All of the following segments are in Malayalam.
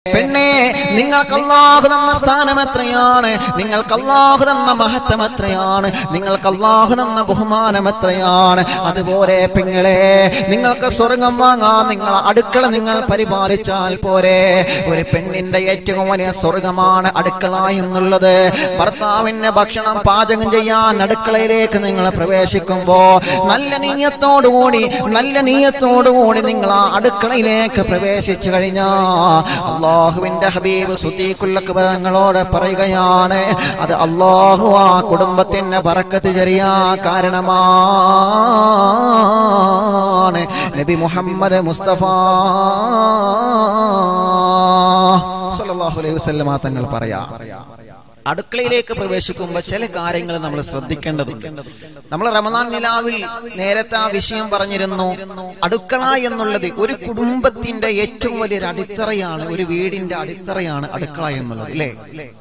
പെണ്ണേ നിങ്ങൾക്ക് അള്ളാഹു തന്ന സ്ഥാനം എത്രയാണ് നിങ്ങൾക്ക് അള്ളാഹു തന്ന മഹത്വം എത്രയാണ് നിങ്ങൾക്ക് അള്ളാഹു തന്ന ബഹുമാനം എത്രയാണ് അതുപോലെ പെങ്ങളെ നിങ്ങൾക്ക് സ്വർഗം വാങ്ങാൻ നിങ്ങൾ അടുക്കള നിങ്ങൾ പരിപാലിച്ചാൽ പോരെ ഒരു പെണ്ണിന്റെ ഏറ്റവും വലിയ സ്വർഗമാണ് അടുക്കള എന്നുള്ളത് ഭർത്താവിന് ഭക്ഷണം പാചകം ചെയ്യാൻ അടുക്കളയിലേക്ക് നിങ്ങൾ പ്രവേശിക്കുമ്പോ നല്ല നീയത്തോടുകൂടി നല്ല നീയത്തോടുകൂടി നിങ്ങൾ ആ അടുക്കളയിലേക്ക് പ്രവേശിച്ചു കഴിഞ്ഞാ അള്ളാഹുവിന്റെ ഹബീബ് സുദ്ദീഖുല്ലക്ക് പദങ്ങളോട് പറയുകയാണ് അത് അള്ളാഹു ആ കുടുംബത്തിന് ബറക്കത്ത് ചെറിയ കാരണമാണ് നബി മുഹമ്മദ് മുസ്തഫ സല്ലല്ലാഹു അലൈഹി വസല്ലമ തങ്ങൾ പറയാ അടുക്കളയിലേക്ക് പ്രവേശിക്കുമ്പോൾ ചില കാര്യങ്ങൾ നമ്മൾ ശ്രദ്ധിക്കേണ്ടതുണ്ട് നമ്മൾ റമദാൻ നിലാവിൽ നേരത്തെ ആ വിഷയം പറഞ്ഞിരുന്നു അടുക്കള എന്നുള്ളത് ഒരു കുടുംബത്തിന്റെ ഏറ്റവും വലിയൊരു അടിത്തറയാണ് ഒരു വീടിന്റെ അടിത്തറയാണ് അടുക്കള എന്നുള്ളത് അല്ലേ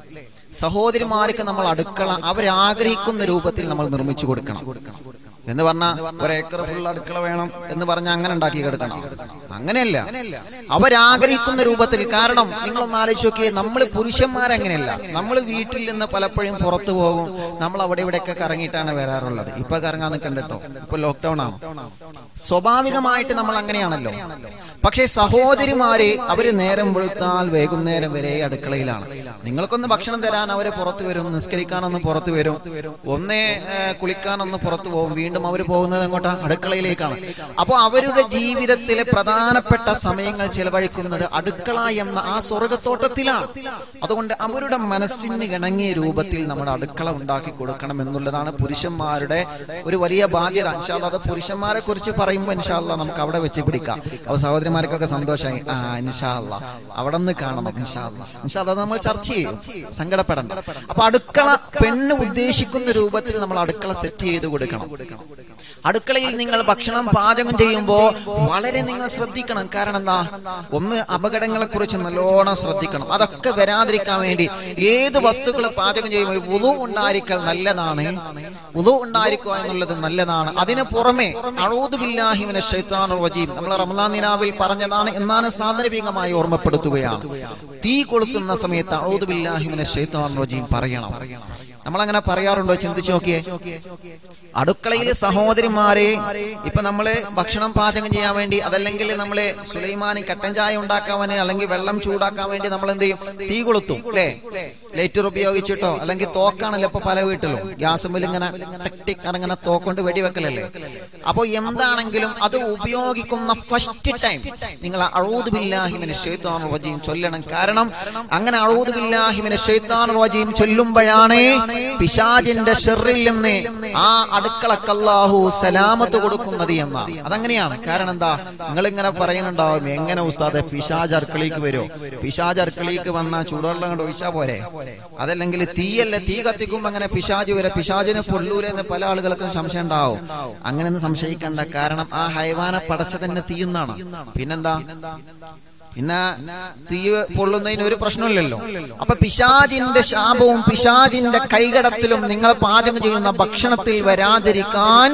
സഹോദരിമാർക്ക് നമ്മൾ അടുക്കള അവരാഗ്രഹിക്കുന്ന രൂപത്തിൽ നമ്മൾ നിർമ്മിച്ചു കൊടുക്കണം എന്ന് പറഞ്ഞാൽ ഒരു ഏക്കർ ഫുൾ അടുക്കള വേണം എന്ന് പറഞ്ഞാൽ അങ്ങനെ ഉണ്ടാക്കി കിടക്കണം അങ്ങനെയല്ല അവരാഗ്രഹിക്കുന്ന രൂപത്തിൽ കാരണം നിങ്ങളൊന്ന് ആലോചിച്ച് നോക്കിയേ നമ്മൾ പുരുഷന്മാരങ്ങനെയല്ല നമ്മൾ വീട്ടിൽ നിന്ന് പലപ്പോഴും പുറത്തു പോകും നമ്മൾ അവിടെ ഇവിടെയൊക്കെ കറങ്ങിയിട്ടാണ് വരാറുള്ളത് ഇപ്പൊ കറങ്ങാൻ നിൽക്കണ്ടോ ഇപ്പൊ ലോക്ക്ഡൌൺ ആണ് സ്വാഭാവികമായിട്ട് നമ്മൾ അങ്ങനെയാണല്ലോ പക്ഷേ സഹോദരിമാരെ അവര് നേരം വെളുത്താൽ വൈകുന്നേരം വരെ അടുക്കളയിലാണ് നിങ്ങൾക്കൊന്ന് ഭക്ഷണം തരാൻ അവര് പുറത്തു വരും നിസ്കരിക്കാനൊന്ന് പുറത്തു വരും ഒന്നേ ഏഹ്, കുളിക്കാനൊന്ന് പുറത്തു പോകും വീണ്ടും അവർ പോകുന്നത് എങ്ങോട്ടാ അടുക്കളയിലേക്കാണ് അപ്പോൾ അവരുടെ ജീവിതത്തിലെ പ്രധാനപ്പെട്ട സമയങ്ങൾ ചെലവഴിക്കുന്നത് അടുക്കള എന്ന ആ സ്വർഗത്തോട്ടത്തിലാണ് അതുകൊണ്ട് അവരുടെ മനസ്സിന് ഇണങ്ങിയ രൂപത്തിൽ നമ്മുടെ അടുക്കള ഉണ്ടാക്കി കൊടുക്കണം എന്നുള്ളതാണ് പുരുഷന്മാരുടെ ഒരു വലിയ ബാധ്യത ഇൻഷാല്ല അത് പുരുഷന്മാരെ കുറിച്ച് പറയുമ്പോൾ ഇൻഷാല്ല നമുക്ക് അവിടെ വെച്ച് പിടിക്കാം അപ്പൊ സഹോദരിമാർക്കൊക്കെ സന്തോഷമായി ആ ഇൻഷാല്ല അവിടെ നിന്ന് കാണണം ഇൻഷാല്ല ഇൻഷാല്ല അത് നമ്മൾ ചർച്ച ചെയ്യും സങ്കടപ്പെടണ്ട അപ്പൊ അടുക്കള പെണ്ണ് ഉദ്ദേശിക്കുന്ന രൂപത്തിൽ നമ്മൾ അടുക്കള സെറ്റ് ചെയ്ത് കൊടുക്കണം അടുക്കളയിൽ നിങ്ങൾ ഭക്ഷണം പാചകം ചെയ്യുമ്പോൾ വളരെ നിങ്ങൾ ശ്രദ്ധിക്കണം കാരണം എന്താ ഒന്ന് അപകടങ്ങളെ കുറിച്ച് നല്ലോണം ശ്രദ്ധിക്കണം അതൊക്കെ വരാതിരിക്കാൻ വേണ്ടി ഏത് വസ്തുക്കൾ പാചകം ചെയ്യുമ്പോൾ ഉളു ഉണ്ടായിരിക്കൽ നല്ലതാണ് ഉളു ഉണ്ടായിരിക്കുക എന്നുള്ളത് നല്ലതാണ് അതിന് പുറമെ അഴൂതുബില്ലാഹിമിനെ റജീം നമ്മൾ റമദാൻ നിലാവിൽ പറഞ്ഞതാണ് എന്നാണ് സാന്ദർഭികമായി ഓർമ്മപ്പെടുത്തുകയാണ് തീ കൊളുത്തുന്ന സമയത്ത് അഴൂതുബില്ലാഹിമിനെ റജീം പറയണം നമ്മൾ അങ്ങനെ പറയാറുണ്ടോ ചിന്തിച്ചു നോക്കിയേ അടുക്കളയിൽ സഹോദരിമാരെ ഇപ്പൊ നമ്മള് ഭക്ഷണം പാചകം ചെയ്യാൻ വേണ്ടി അതല്ലെങ്കിൽ നമ്മള് സുലൈമാനി കട്ടൻ ചായ ഉണ്ടാക്കാൻ വേണ്ടി അല്ലെങ്കിൽ വെള്ളം ചൂടാക്കാൻ വേണ്ടി നമ്മൾ എന്ത് ചെയ്യും തീ കൊളുത്തും അല്ലേ ലൈറ്റർ ഉപയോഗിച്ചിട്ടോ അല്ലെങ്കിൽ തോക്കാണല്ലോ ഇപ്പൊ പല വീട്ടിലും ഗ്യാസുമ്പിൽ ഇങ്ങനെ ടിക് ടിക് അങ്ങനെ തോക്കൊണ്ട് വെടിവെക്കലല്ലേ അപ്പൊ എന്താണെങ്കിലും അത് ഉപയോഗിക്കുന്ന ഫസ്റ്റ് ടൈം നിങ്ങൾ അഴൂദ് ബില്ലാഹിമിന് ഷെയ്ത്താൻ റജീം ചൊല്ലണം കാരണം അങ്ങനെ അഴൂദ് ബില്ലാഹിമിന് ഷെയ്ത്താൻ റജീം ചൊല്ലുമ്പോഴാണ് പിശാജിന്റെ ഷെറിൽ നിന്ന് ആ അടുക്കളക്ക് അല്ലാഹു സലാമത്ത് കൊടുക്കുന്നത് എന്നാണ് അതങ്ങനെയാണ് കാരണം എന്താ നിങ്ങൾ ഇങ്ങനെ പറയുന്നുണ്ടാവും എങ്ങനെ ഉസ്താദെ പിശാജ് അടുക്കളയ്ക്ക് വരുമോ പിശാജ് അടുക്കളയ്ക്ക് വന്ന ചൂടുവെള്ളം കൊണ്ട് ഒഴിച്ചാ പോരെ അതല്ലെങ്കിൽ തീയല്ല തീ കത്തിക്കുമ്പോ അങ്ങനെ പിശാജ് വരെ പിശാജിനെ പൊള്ളൂലെ എന്ന് പല ആളുകൾക്കും സംശയം ഉണ്ടാവും അങ്ങനെയൊന്നും സംശയിക്കണ്ട കാരണം ആ ഹൈവാന പടച്ച തന്നെ തീയുന്നാണ് പിന്നെന്താ പിന്നെ തീ പൊള്ളുന്നതിന് ഒരു പ്രശ്നമില്ലല്ലോ അപ്പൊ പിശാജിന്റെ ശാപവും പിശാജിന്റെ കൈകടത്തിലും നിങ്ങൾ പാചകം ചെയ്യുന്ന ഭക്ഷണത്തിൽ വരാതിരിക്കാൻ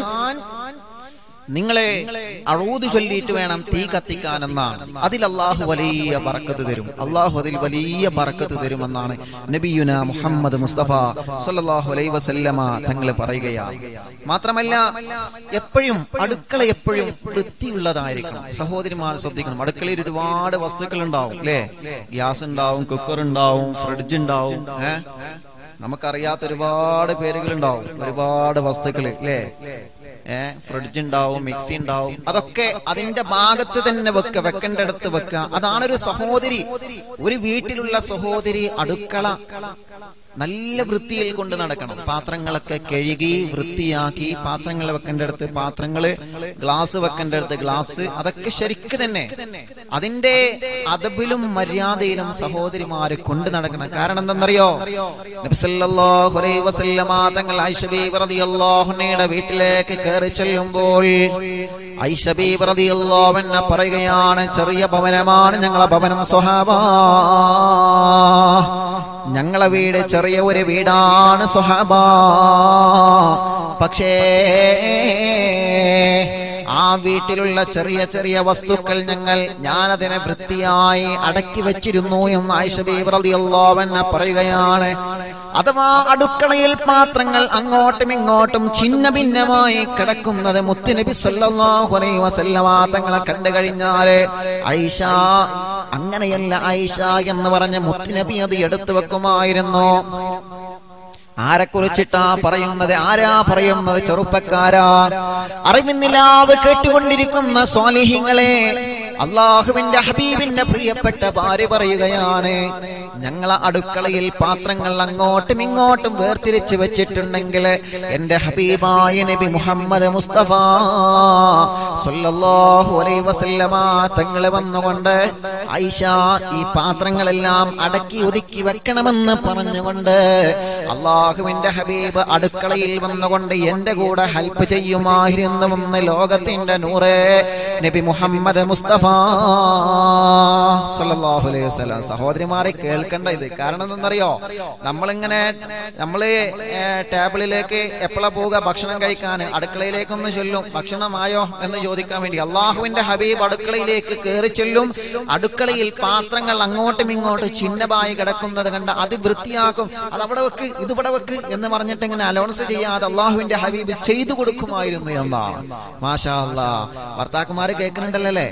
നിങ്ങളെ അഴൂത് ചൊല്ലിയിട്ട് വേണം തീ കത്തിക്കാനെന്നാണ് അതിൽ അള്ളാഹു വലിയ ബറക്കത്ത് തരും അള്ളാഹു അതിൽ വലിയ ബറക്കത്ത് തരുമെന്നാണ് നബിയുന മുഹമ്മദ് മുസ്തഫ സല്ലല്ലാഹു അലൈഹി വസല്ലമ തങ്ങൾ പറയുകയാണ് മാത്രമല്ല എപ്പോഴും അടുക്കള എപ്പോഴും വൃത്തിയുള്ളതായിരിക്കണം സഹോദരിമാർ ശ്രദ്ധിക്കണം അടുക്കളയിൽ ഒരുപാട് വസ്തുക്കൾ ഉണ്ടാവും അല്ലേ ഗ്യാസ് ഉണ്ടാവും കുക്കർ ഉണ്ടാവും ഫ്രിഡ്ജ് ഉണ്ടാവും ഏഹ് നമുക്കറിയാത്ത ഒരുപാട് പേരുകൾ ഉണ്ടാവും ഒരുപാട് വസ്തുക്കൾ അല്ലേ ഏഹ് ഫ്രിഡ്ജ് ഉണ്ടാവും മിക്സി ഉണ്ടാവും അതൊക്കെ അതിന്റെ ഭാഗത്ത് തന്നെ വെക്ക വെക്കേണ്ടടുത്ത് വെക്ക അതാണ് ഒരു സഹോദരി ഒരു വീട്ടിലുള്ള സഹോദരി അടുക്കള നല്ല വൃത്തിയിൽ കൊണ്ട് നടക്കണം പാത്രങ്ങളൊക്കെ കഴുകി വൃത്തിയാക്കി പാത്രങ്ങൾ വെക്കേണ്ടടുത്ത് പാത്രങ്ങള് ഗ്ലാസ് വെക്കേണ്ടടുത്ത് ഗ്ലാസ് അതൊക്കെ ശരിക്ക് തന്നെ അതിന്റെ അതബിലും മര്യാദയിലും സഹോദരിമാര് കൊണ്ട് നടക്കണം കാരണം എന്തെന്നറിയോ നബിസല്ലല്ലാഹു അലൈഹി വസല്ലമ തങ്ങൾ ആയിഷ ബീബി റളിയല്ലാഹു അൻഹയുടെ വീട്ടിലേക്ക് കയറി ചെല്ലുമ്പോൾ ഐഷ ബീബി റളിയല്ലാഹു അൻഹ പറയുകയാണ് ചെറിയ ഭവനമാണ് ഞങ്ങളെ ഭവനം സ്വഹാബാ ഞങ്ങളെ വീട് ചെറിയ ഒരു വീടാണ് സ്വഹാബ പക്ഷേ ആ വീട്ടിലുള്ള ചെറിയ ചെറിയ വസ്തുക്കൾ ഞങ്ങൾ ഞാനതിനെ വൃത്തിയായി അടക്കി വെച്ചിരുന്നു എന്ന് ആയിഷ ബീബി റളിയല്ലാഹു അൻഹ പറയുകയാണ് അഥവാ അടുക്കളയിൽ പാത്രങ്ങൾ അങ്ങോട്ടും ഇങ്ങോട്ടും ഛിന്ന ഭിന്നമായി കിടക്കുന്നത് മുത്തുനബി സല്ലല്ലാഹു അലൈഹി വസല്ലമ തങ്ങളെ കണ്ടു കഴിഞ്ഞാല് ഐഷ അങ്ങനെയല്ല ഐഷ എന്ന് പറഞ്ഞ മുത്തുനബി അത് എടുത്തു വെക്കുമായിരുന്നു ആരെ കുറിച്ചിട്ടാ പറയുന്നത് ആരാ പറയുന്നത് ചെറുപ്പക്കാരാ അറിവിന്നിലാവ് കേട്ടുകൊണ്ടിരിക്കുന്ന സ്വാലിഹിങ്ങളെ അള്ളാഹുവിന്റെ ഹബീബിന്റെ പ്രിയപ്പെട്ട ഭാര്യ പറയുകയാണ് ഞങ്ങളെ അടുക്കളയിൽ പാത്രങ്ങൾ അങ്ങോട്ടും ഇങ്ങോട്ടും വേർതിരിച്ച് വെച്ചിട്ടുണ്ടെങ്കിൽ എന്റെ ഹബീബായ നബി മുഹമ്മദ് മുസ്തഫ സല്ലല്ലാഹു അലൈഹി വസല്ലമ തങ്ങളെ വന്നുകൊണ്ട് ഐഷ ഈ പാത്രങ്ങളെല്ലാം അടക്കി ഒതുക്കി വെക്കണമെന്ന് പറഞ്ഞുകൊണ്ട് അള്ളാഹുവിന്റെ ഹബീബ് അടുക്കളയിൽ വന്നുകൊണ്ട് എന്റെ കൂടെ ഹെൽപ്പ് ചെയ്യുമായിരുന്നുവെന്ന് ലോകത്തിന്റെ നൂറ് നബി മുഹമ്മദ് മുസ്തഫ സല്ലല്ലാഹു അലൈഹി വസല്ലം സഹോദരിമാരെ കേൾക്കണ്ട ഇത് കാരണം എന്തെന്നറിയോ നമ്മളിങ്ങനെ നമ്മള് ഏ, ടേബിളിലേക്ക് എപ്പോഴാ പോവുക ഭക്ഷണം കഴിക്കാൻ അടുക്കളയിലേക്കൊന്ന് ചൊല്ലും ഭക്ഷണമായോ എന്ന് ചോദിക്കാൻ വേണ്ടി അള്ളാഹുവിന്റെ ഹബീബ് അടുക്കളയിലേക്ക് കയറി ചെല്ലും അടുക്കളയിൽ പാത്രങ്ങൾ അങ്ങോട്ടും ഇങ്ങോട്ടും ചിഹ്നമായി കിടക്കുന്നത് കണ്ട് അത് വൃത്തിയാക്കും അത് അവിടെ വെക്ക് ഇത് ഇവിടെ വെക്ക് എന്ന് പറഞ്ഞിട്ട് ഇങ്ങനെ അലോൺസ് ചെയ്യാതെ അള്ളാഹുവിന്റെ ഹബീബ് ചെയ്തു കൊടുക്കുമായിരുന്നു എന്നാണ് മാഷാ അല്ലാ ഭർത്താക്കന്മാര് കേൾക്കുന്നുണ്ടല്ലോ അല്ലേ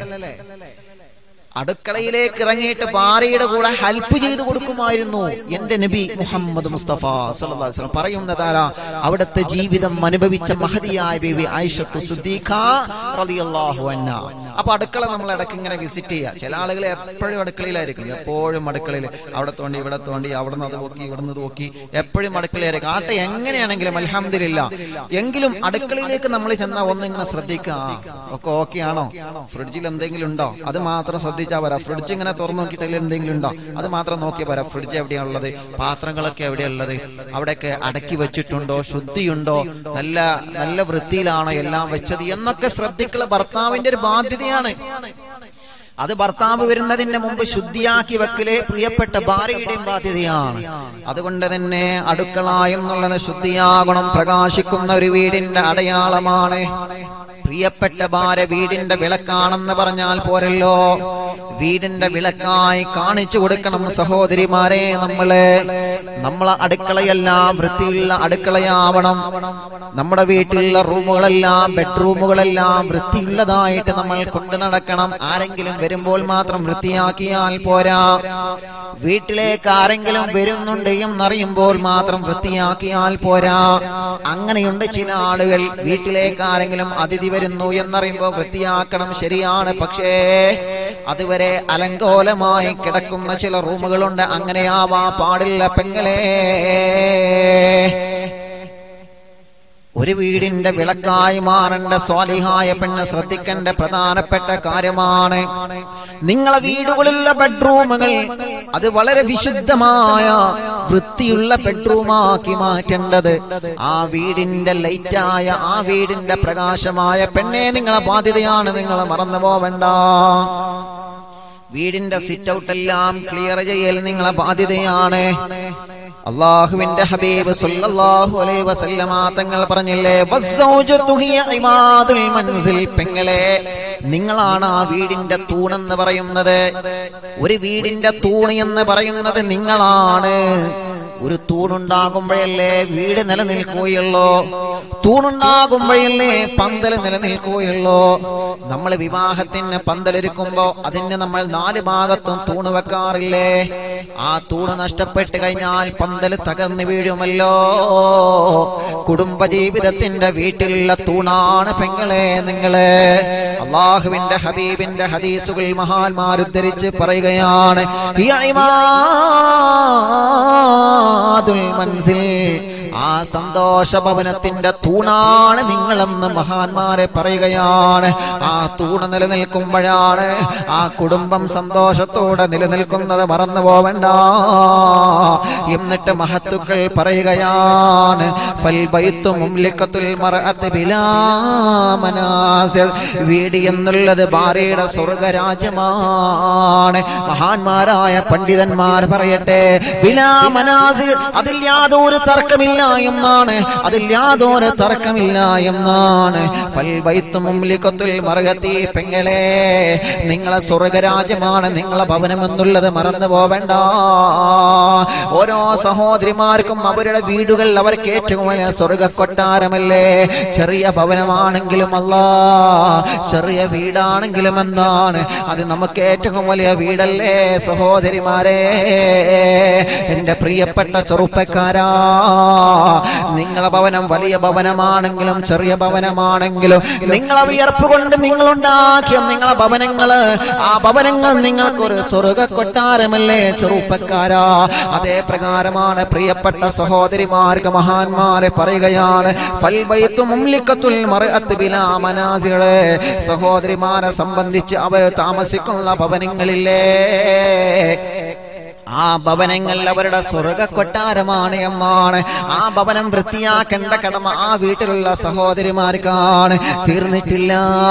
അടുക്കളയിലേക്ക് ഇറങ്ങിയിട്ട് ഭാര്യയുടെ കൂടെ ഹെൽപ്പ് ചെയ്തു കൊടുക്കുമായിരുന്നു എന്റെ നബി മുഹമ്മദ് മുസ്തഫ സല്ലല്ലാഹു അലൈഹി വസല്ലം പറയുന്നതാരാ അവിടുത്തെ ജീവിതം അനുഭവിച്ച മഹതിയായ ബീവി ആയിഷത്തു സിദ്ദീഖ റളിയല്ലാഹു അൻഹ അപ്പൊ അടുക്കള നമ്മൾ ഇടയ്ക്ക് ഇങ്ങനെ വിസിറ്റ് ചെയ്യുക ചില ആളുകൾ എപ്പോഴും അടുക്കളയിലായിരിക്കും എപ്പോഴും അടുക്കളയിൽ അവിടെ തോണ്ടി ഇവിടെ തോണ്ടി അവിടെ നിന്ന് അത് നോക്കി ഇവിടെ നിന്ന് നോക്കി എപ്പോഴും അടുക്കളയിലായിരിക്കും ആട്ടെ എങ്ങനെയാണെങ്കിലും അൽഹംദുലില്ല എങ്കിലും അടുക്കളയിലേക്ക് നമ്മൾ ചെന്നാൽ ഒന്ന് ഇങ്ങനെ ശ്രദ്ധിക്കുക ആ, ഒക്കെ ഓക്കെ ആണോ ഫ്രിഡ്ജിൽ എന്തെങ്കിലും ഉണ്ടോ അത് മാത്രം ശ്രദ്ധിച്ചാൽ വരാം ഫ്രിഡ്ജ് ഇങ്ങനെ തുറന്നു നോക്കിയിട്ടില്ല എന്തെങ്കിലും ഉണ്ടോ അത് മാത്രം നോക്കിയാൽ വരാം ഫ്രിഡ്ജ് എവിടെയാണുള്ളത് പാത്രങ്ങളൊക്കെ എവിടെയുള്ളത് അവിടെയൊക്കെ അടക്കി വെച്ചിട്ടുണ്ടോ ശുദ്ധിയുണ്ടോ നല്ല നല്ല വൃത്തിയിലാണോ എല്ലാം വെച്ചത് എന്നൊക്കെ ശ്രദ്ധിക്കുള്ള ഭർത്താവിന്റെ ഒരു ബാധ്യതയാണ് അത് ഭർത്താവ് വരുന്നതിന് മുമ്പ് ശുദ്ധിയാക്കി വെക്കലേ പ്രിയപ്പെട്ട ഭാര്യയുടെയും ബാധ്യതയാണ് അതുകൊണ്ട് തന്നെ അടുക്കള എന്നുള്ളത് ശുദ്ധിയാകണം പ്രകാശിക്കുന്ന ഒരു വീടിന്റെ അടയാളമാണ് പ്രിയപ്പെട്ട ഭാര്യ വീടിന്റെ വിളക്കാണെന്ന് പറഞ്ഞാൽ പോരല്ലോ വീടിന്റെ വിളക്കായി കാണിച്ചു കൊടുക്കണം സഹോദരിമാരെ നമ്മള് നമ്മളെ അടുക്കളയെല്ലാം വൃത്തിയുള്ള അടുക്കളയാവണം നമ്മുടെ വീട്ടിലുള്ള റൂമുകളെല്ലാം ബെഡ്റൂമുകളെല്ലാം വൃത്തിയുള്ളതായിട്ട് നമ്മൾ കൊണ്ടു നടക്കണം ആരെങ്കിലും വരുമ്പോൾ മാത്രം വൃത്തിയാക്കിയാൽ പോരാ വീട്ടിലേക്ക് ആരെങ്കിലും വരുന്നുണ്ട് എന്നറിയുമ്പോൾ മാത്രം വൃത്തിയാക്കിയാൽ പോരാ അങ്ങനെയുണ്ട് ചില ആളുകൾ വീട്ടിലേക്ക് ആരെങ്കിലും അതിഥി വരുന്നു എന്നറിയുമ്പോൾ വൃത്തിയാക്കണം ശരിയാണ് പക്ഷേ അതുവരെ അലങ്കോലമായി കിടക്കുന്ന ചില റൂമുകളുണ്ട് അങ്ങനെയാവാ പാടില്ല പെങ്ങളെ ഒരു വീടിന്റെ വിളക്കായി മാറേണ്ട സ്വാലിഹായ പെണ്ണ് ശ്രദ്ധിക്കേണ്ട പ്രധാനപ്പെട്ട കാര്യമാണ് നിങ്ങളെ വീടുകളിലുള്ള ബെഡ്റൂമുകൾ അത് വളരെ വിശുദ്ധമായ വൃത്തിയുള്ള ബെഡ്റൂമാക്കി മാറ്റേണ്ടത് ആ വീടിന്റെ ലൈറ്റായ ആ വീടിന്റെ പ്രകാശമായ പെണ്ണെ നിങ്ങളെ ബാധ്യതയാണ് നിങ്ങൾ മറന്നു പോവണ്ട വീടിന്റെ സിറ്റ് ഔട്ട് എല്ലാം ക്ലിയർ ചെയ്യൽ നിങ്ങളെ ബാധ്യതയാണ് അള്ളാഹുവിന്റെ ഹബീബ് സല്ലല്ലാഹു അലൈഹി വസല്ലമ തങ്ങൾ പറഞ്ഞില്ലേ വസ്സൗജത്തു ഹിയ ഇമാദുൽ മൻസിൽ പെങ്ങളെ നിങ്ങളാണ് ആ വീടിന്റെ തൂണെന്ന് പറയുന്നത് ഒരു വീടിന്റെ തൂണ് എന്ന് പറയുന്നത് നിങ്ങളാണ് ഒരു തൂണുണ്ടാകുമ്പോഴല്ലേ വീട് നിലനിൽക്കുകയുള്ളൂ തൂണുണ്ടാകുമ്പോഴല്ലേ പന്തൽ നിലനിൽക്കുകയുള്ളൂ നമ്മൾ വിവാഹത്തിന് പന്തലൊരുക്കുമ്പോ അതിന് നമ്മൾ നാല് ഭാഗത്തും തൂണ് വെക്കാറില്ലേ ആ തൂണ് നഷ്ടപ്പെട്ട് കഴിഞ്ഞാൽ പന്തൽ തകർന്നു വീഴുമല്ലോ കുടുംബജീവിതത്തിന്റെ വീട്ടിലുള്ള തൂണാണ് പെങ്ങളെ നിങ്ങള് അള്ളാഹുവിന്റെ ഹബീബിന്റെ ഹദീസുകൾ മഹാന്മാർ ഉദ്ധരിച്ച് പറയുകയാണ് ഈ ഇമാദുൽ മൻസിൽ ആ സന്തോഷ ഭവനത്തിന്റെ തൂണാണ് നിങ്ങളെന്ന് മഹാന്മാരെ പറയുകയാണ് ആ തൂണ് നിലനിൽക്കുമ്പോഴാണ് ആ കുടുംബം സന്തോഷത്തോടെ നിലനിൽക്കുന്നത് മറന്നു പോവണ്ട എന്നിട്ട് മഹത്തുക്കൾ പറയുകയാണ് ഫൽ ബൈത്തു മുംലിക്കത്തുൽ മർഅത്ത് ബിലാ മനാസിർ വീട് എന്നുള്ളത് ഭാര്യയുടെ സ്വർഗരാജ്യമാണ് മഹാന്മാരായ പണ്ഡിതന്മാർ പറയട്ടെ ബിലാ മനാസിർ അതിൽ യാതൊരു തർക്കമില്ല എന്നാണ് അതിൽ യാതൊരു തർക്കമില്ല എന്നാണ് ഫൽബൈത്തു മുംലിക്കത്തുൽ മർഗത്തി പെങ്ങളെ നിങ്ങളെ സ്വർഗരാജ്യമാണ് നിങ്ങളെ ഭവനം എന്നുള്ളത് മറന്നു പോവേണ്ട ഓരോ സഹോദരിമാർക്കും അവരുടെ വീടുകൾ അവർക്ക് ഏറ്റവും വലിയ സ്വർഗ കൊട്ടാരമല്ലേ ചെറിയ ഭവനമാണെങ്കിലും അല്ല ചെറിയ വീടാണെങ്കിലും എന്താണ് അത് നമുക്ക് ഏറ്റവും വലിയ വീടല്ലേ സഹോദരിമാരെ എന്റെ പ്രിയപ്പെട്ട ചെറുപ്പക്കാരാ നിങ്ങളെ ഭവനം വലിയ ഭവനമാണെങ്കിലും ചെറിയ ഭവനമാണെങ്കിലും നിങ്ങളെ വിയർപ്പ് കൊണ്ട് നിങ്ങളുണ്ടാക്കിയ നിങ്ങളെ ഭവനങ്ങള് ആ ഭവനങ്ങൾ നിങ്ങൾക്കൊരു സ്വർഗ കൊട്ടാരമല്ലേ ചെറുപ്പക്കാരാ അതേ പ്രകാരമാണ് പ്രിയപ്പെട്ട സഹോദരിമാർക്ക് മഹാന്മാരെ പറയുകയാണ് ഫൽബൈത്തു മുംലിക്കത്തുൽ മർഅത്ത് ബിലാ മനാസികളെ സഹോദരിമാരെ സംബന്ധിച്ച് അവർ താമസിക്കുന്ന ഭവനങ്ങളില്ലേ ആ ഭവനങ്ങൾ അവരുടെ സ്വർഗ കൊട്ടാരമാണ് എന്നാണ് ആ ഭവനം വൃത്തിയാക്കേണ്ട കടമ ആ വീട്ടിലുള്ള സഹോദരിമാർക്കാണ് തീർന്നിട്ടില്ല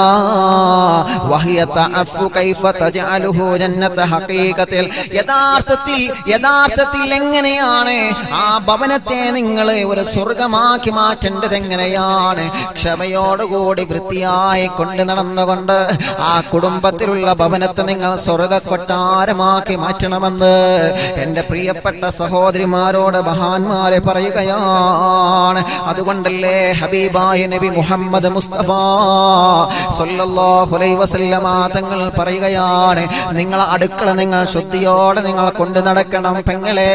വഹിയ തഅഫു കൈഫ തജഅലുഹു ജന്നത ഹഖീഖത്തിൽ യഥാർത്ഥത്തിൽ യഥാർത്ഥത്തിൽ എങ്ങനെയാണ് ആ ഭവനത്തെ നിങ്ങൾ ഒരു സ്വർഗമാക്കി മാറ്റേണ്ടത് എങ്ങനെയാണ് ക്ഷമയോടുകൂടി വൃത്തിയായി കൊണ്ട് നടന്നുകൊണ്ട് ആ കുടുംബത്തിലുള്ള ഭവനത്തെ നിങ്ങൾ സ്വർഗ കൊട്ടാരമാക്കി മാറ്റണമെന്ന് എന്റെ പ്രിയപ്പെട്ട സഹോദരിമാരോട് മഹാന്മാരെ പറയുകയാണ് അതുകൊണ്ടല്ലേ ഹബീബായ നബി മുഹമ്മദ് മുസ്തഫ സല്ലല്ലാഹു അലൈഹി വസല്ലമ തങ്ങൾ പറയുകയാണ് നിങ്ങളെ അടുക്കള നിങ്ങൾ ശുദ്ധിയോടെ നിങ്ങൾ കൊണ്ടു നടക്കണം പെങ്ങളെ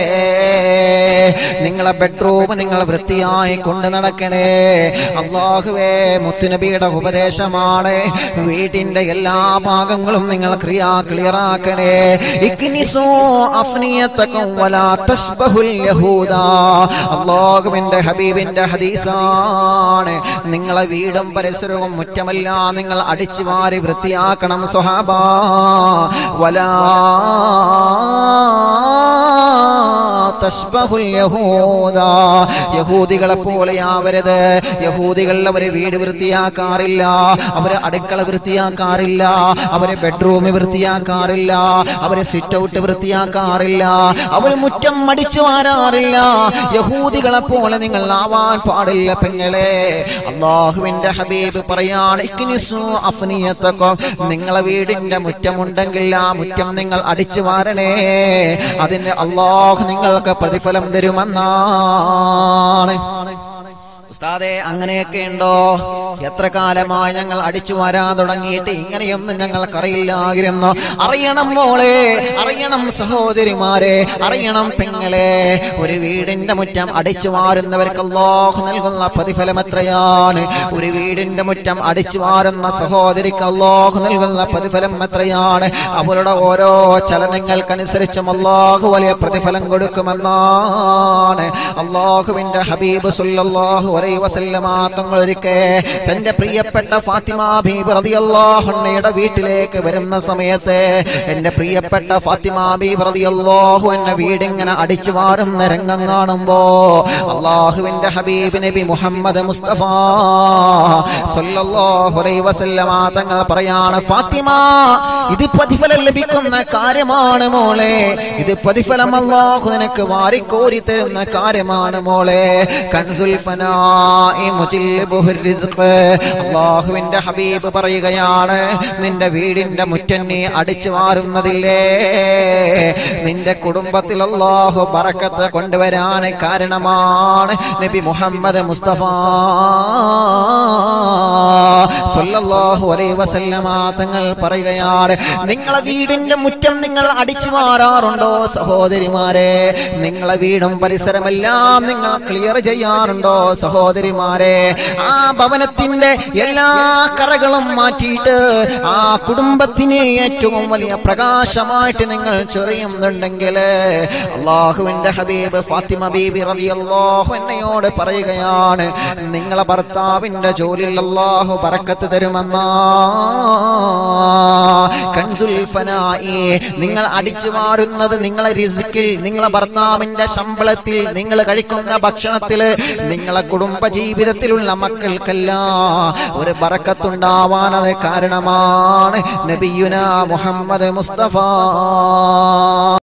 നിങ്ങളെ ബെഡ്റൂം നിങ്ങൾ വൃത്തിയായി കൊണ്ടു നടക്കണേ അള്ളാഹുവേ മുത്തുനബിയുടെ ഉപദേശമാണ് വീട്ടിന്റെ എല്ലാ ഭാഗങ്ങളും നിങ്ങൾ ക്രിയാ ക്ലിയർ ആക്കണേ ഇക്നിസൂ അഫ്നിയത്തക്കും വലാ തസ്ബഹുൽ യഹൂദ അല്ലാഹുവിന്റെ ഹബീബിന്റെ ഹദീസാണ് നിങ്ങളെ വീടും പരിസരവും മുറ്റമല്ല നിങ്ങൾ അടിച്ചു വാരി വൃത്തിയാക്കണം സ്വഹാബ വലാ തസ്ബഹുൽ യഹൂദ യഹൂദികളെ പോലെയാവരുത് യഹൂദികൾ അവര് വീട് വൃത്തിയാക്കാറില്ല അവര് അടുക്കള വൃത്തിയാക്കാറില്ല അവര് ബെഡ്റൂം വൃത്തിയാക്കാറില്ല അവര് സിറ്റ് ഔട്ട് വൃത്തിയാക്കാറില്ല അവര് മുറ്റം മടിച്ചു വാരാറില്ല യഹൂദികളെ പോലെ നിങ്ങൾ ആവാൻ പാടില്ല പെങ്ങളെ അള്ളാഹുവിന്റെ ഹബീബ് പറയാണ് ഇക്നിസു അഫ്നിയത്തക്കും നിങ്ങളെ വീടിന്റെ മുറ്റമുണ്ടെങ്കിൽ ആ മുറ്റം നിങ്ങൾ അടിച്ചു വാരണേ അതിന് അള്ളാഹു നിങ്ങൾക്ക് പ്രതിഫലം തരുമെന്നാണ് ഉസ്താദെ അങ്ങനെയൊക്കെ ഉണ്ടോ എത്ര കാലമായി ഞങ്ങൾ അടിച്ചു വരാൻ തുടങ്ങിയിട്ട് ഇങ്ങനെയൊന്നും ഞങ്ങൾക്കറിയില്ലായിരുന്നു അറിയണം മോളെ അറിയണം സഹോദരിമാരെ അറിയണം പെങ്ങളെ ഒരു വീടിന്റെ മുറ്റം അടിച്ചു വാരുന്നവർക്ക് അല്ലാഹു നൽകുന്ന പ്രതിഫലം എത്രയാണ് ഒരു വീടിന്റെ മുറ്റം അടിച്ചു വാരുന്ന സഹോദരിക്ക് അല്ലാഹു നൽകുന്ന പ്രതിഫലം എത്രയാണ് അവരുടെ ഓരോ ചലനങ്ങൾക്കനുസരിച്ചും അല്ലാഹു വലിയ പ്രതിഫലം കൊടുക്കുമെന്നാണ് അള്ളാഹുവിന്റെ ഹബീബ് സുല്ലല്ലാഹു അലൈഹി വസല്ലമ തങ്ങൾ ഒരിക്കൽ തന്റെ പ്രിയപ്പെട്ട ഫാത്തിമ ബീബി റളിയല്ലാഹു അൻഹയുടെ വീട്ടിലേക്ക് വരുന്ന സമയത്ത് എന്റെ പ്രിയപ്പെട്ട ഫാത്തിമ ബീബി റളിയല്ലാഹു അൻഹ വീടിങ്ങനെ അടിച്ചു വാരുന്ന രംഗം കാണുമ്പോ അള്ളാഹുവിന്റെ ഹബീബ് നബി മുഹമ്മദ് മുസ്തഫ സല്ലല്ലാഹു അലൈഹി വസല്ലമ തങ്ങൾ പറയാണ് ഫാത്തിമ ഇത് പ്രതിഫലം ലഭിക്കുന്ന കാര്യമാണ് മോളെ ഇത് പ്രതിഫലം അള്ളാഹു നിനക്ക് വാരിക്കോരി തരുന്ന കാര്യമാണ് മോളെ കൻസുൽ ഫനാഇ മുജില്ലിബുഹുർ റിസ്ഖ് അള്ളാഹുവിന്റെ ഹബീബ് പറയുകയാണ് നിന്റെ വീടിന്റെ മുറ്റം നീ അടിച്ചു മാറുന്നതില്ലേ നിന്റെ കുടുംബത്തിൽ അള്ളാഹു ബറക്കത്ത് കൊണ്ടുവരാൻ കാരണമാണ് നബി മുഹമ്മദ് മുസ്തഫ സല്ലല്ലാഹു അലൈഹി വസല്ലമ തങ്ങൾ പറയുകയാണ് നിങ്ങളെ വീടിന്റെ മുറ്റം നിങ്ങൾ അടിച്ചു മാറാറുണ്ടോ സഹോദരിമാരെ നിങ്ങളെ വീടും പരിസരമെല്ലാം നിങ്ങൾ ക്ലിയർ ചെയ്യാറുണ്ടോ സഹോദരിമാരെ ആ ഭവനത്തിന്റെ എല്ലാ കറകളും മാറ്റിയിട്ട് ആ കുടുംബത്തിന് ഏറ്റവും വലിയ പ്രകാശമായിട്ട് നിങ്ങൾ ചെറിയുന്നുണ്ടെങ്കിൽ അള്ളാഹുവിന്റെ ഹബീബ് ഫാത്തിമ ബീബി റളിയല്ലാഹു എന്നയോട് പറയുകയാണ് നിങ്ങളെ ഭർത്താവിന്റെ ജോലിയിൽ അള്ളാഹു ബറക്കത്ത് തരുമെന്നാ കൻസുൽ ഫനായി നിങ്ങൾ അടിച്ചു മാറുന്നത് നിങ്ങളെ റിസ്കിൽ നിങ്ങളെ ഭർത്താവിന്റെ ശമ്പളത്തിൽ നിങ്ങൾ കഴിക്കുന്ന ഭക്ഷണത്തില് നിങ്ങളെ കുടുംബ ജീവിതത്തിലുള്ള മക്കൾക്കല്ല ഒരു ബറക്കത്തുണ്ടാവാനത് കാരണമാണ് നബിയുന മുഹമ്മദ് മുസ്തഫ